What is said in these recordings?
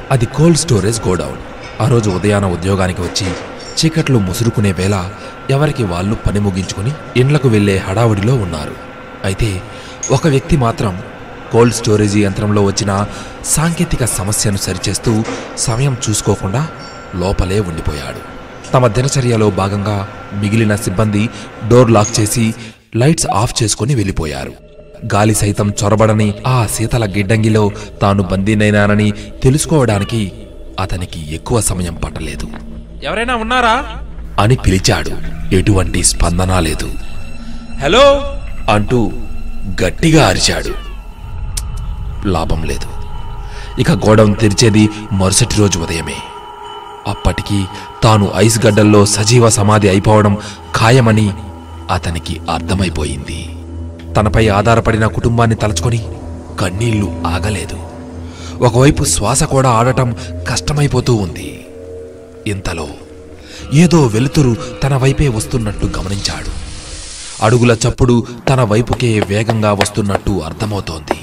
అది cold storage godown ఆ రోజు ఉదయాన ఉద్యోగానికి వచ్చి చీకట్లు ముసురుకునే వేళ ఎవరికి వాళ్ళు పని ముగించుకుని ఇండ్లకు వెళ్లే హడావుడిలో ఉన్నారు అయితే ఒక వ్యక్తి మాత్రం కోల్డ్ స్టోరేజీ యంత్రంలో వచ్చిన సాంకేతిక సమస్యను సరిచేస్తూ సమయం చూసుకోకుండా లోపలే ఉండిపోయాడు తమ దినచర్యలో భాగంగా మిగిలిన సిబ్బంది డోర్ లాక్ చేసి లైట్స్ ఆఫ్ చేసుకుని వెళ్ళిపోయారు గాలి సైతం చొరబడని ఆ శీతల గిడ్డంగిలో తాను బందీనైనానని తెలుసుకోవడానికి అతనికి ఎక్కువ సమయం పట్టలేదు ఎవరైనా ఉన్నారా అని పిలిచాడు ఎటువంటి స్పందన లేదు హలో అంటూ గట్టిగా అరిచాడు లాభం లేదు ఇక గోడౌన్ తెరిచేది మరుసటి రోజు ఉదయమే అప్పటికి తాను ఐస్ గడ్డల్లో సజీవ సమాధి అయిపోవడం ఖాయమని అతనికి అర్థమైపోయింది తనపై ఆధారపడిన కుటుంబాన్ని తలుచుకొని కన్నీళ్లు ఆగలేదు ఒకవైపు శ్వాస కూడా ఆడటం కష్టమైపోతూ ఉంది ఇంతలో ఏదో వెలుతురు తన వైపే వస్తున్నట్టు గమనించాడు అడుగుల చప్పుడు తన వైపుకే వేగంగా వస్తున్నట్టు అర్థమవుతోంది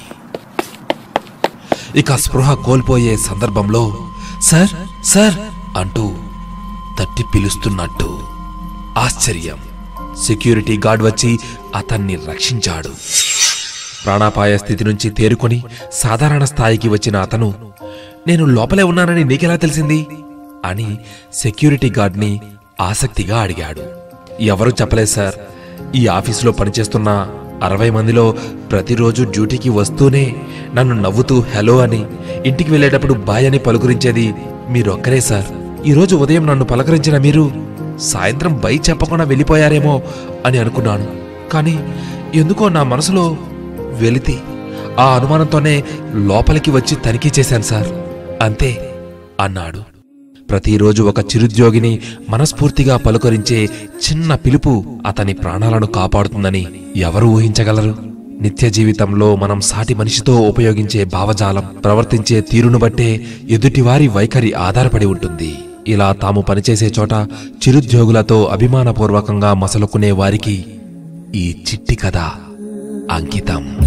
ఇక స్పృహ కోల్పోయే సందర్భంలో సార్ సార్ అంటూ తట్టి పిలుస్తున్నట్టు ఆశ్చర్యం సెక్యూరిటీ గార్డ్ వచ్చి అతన్ని రక్షించాడు ప్రాణాపాయ స్థితి నుంచి తేరుకొని సాధారణ స్థాయికి వచ్చిన అతను నేను లోపలే ఉన్నానని నీకెలా తెలిసింది అని సెక్యూరిటీ గార్డ్ని ఆసక్తిగా అడిగాడు ఎవరూ చెప్పలేదు సార్ ఈ ఆఫీసులో పనిచేస్తున్న అరవై మందిలో ప్రతిరోజు డ్యూటీకి వస్తూనే నన్ను నవ్వుతూ హలో అని ఇంటికి వెళ్ళేటప్పుడు బాయ్ అని పలుకరించేది మీరొక్కరే సార్ ఈరోజు ఉదయం నన్ను పలకరించిన మీరు సాయంత్రం బై చెప్పకుండా వెళ్ళిపోయారేమో అని అనుకున్నాను కానీ ఎందుకో నా మనసులో వెలితి ఆ అనుమానంతోనే లోపలికి వచ్చి తనిఖీ చేశాను సార్ అంతే అన్నాడు ప్రతిరోజు ఒక చిరుద్యోగిని మనస్ఫూర్తిగా పలుకరించే చిన్న పిలుపు అతని ప్రాణాలను కాపాడుతుందని ఎవరు ఊహించగలరు నిత్య జీవితంలో మనం సాటి మనిషితో ఉపయోగించే భావజాలం ప్రవర్తించే తీరును బట్టే ఎదుటివారి వైఖరి ఆధారపడి ఉంటుంది ఇలా తాము పనిచేసే చోట చిరుద్యోగులతో అభిమానపూర్వకంగా మసలుకునే వారికి ఈ చిట్టి కథ అంకితం